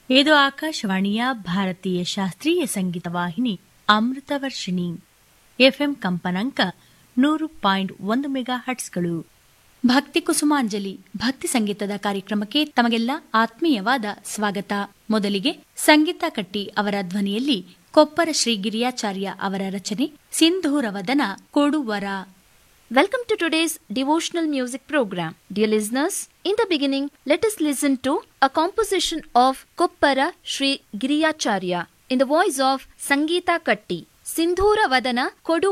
ಇದು ಆಕಾಶವಾಣಿಯ ಭಾರತೀಯ ಶಾಸ್ತ್ರೀಯ ಸಂಗೀತ ವಾಹಿನಿ ಅಮೃತ ವರ್ಷಿಣಿ ಎಫ್ಎಂ ಕಂಪನಾಂಕ ನೂರು ಪಾಯಿಂಟ್ ಒಂದು ಮೆಗಾ ಹಟ್ಸ್ಗಳು ಭಕ್ತಿ ಕುಸುಮಾಂಜಲಿ ಭಕ್ತಿ ಸಂಗೀತದ ಕಾರ್ಯಕ್ರಮಕ್ಕೆ ತಮಗೆಲ್ಲ ಆತ್ಮೀಯವಾದ ಸ್ವಾಗತ ಮೊದಲಿಗೆ ಸಂಗೀತ ಕಟ್ಟಿ ಅವರ ಧ್ವನಿಯಲ್ಲಿ ಕೊಪ್ಪರ ಶ್ರೀ ಗಿರಿಯಾಚಾರ್ಯ ಅವರ ರಚನೆ ಸಿಂಧೂರವದನ ಕೊಡುವರ Welcome to today's devotional music program. Dear listeners, in the beginning, let us listen to a composition of Koppara Sri Giriyacharya in the voice of Sangeeta Katti. Sindhura Vadana Kodu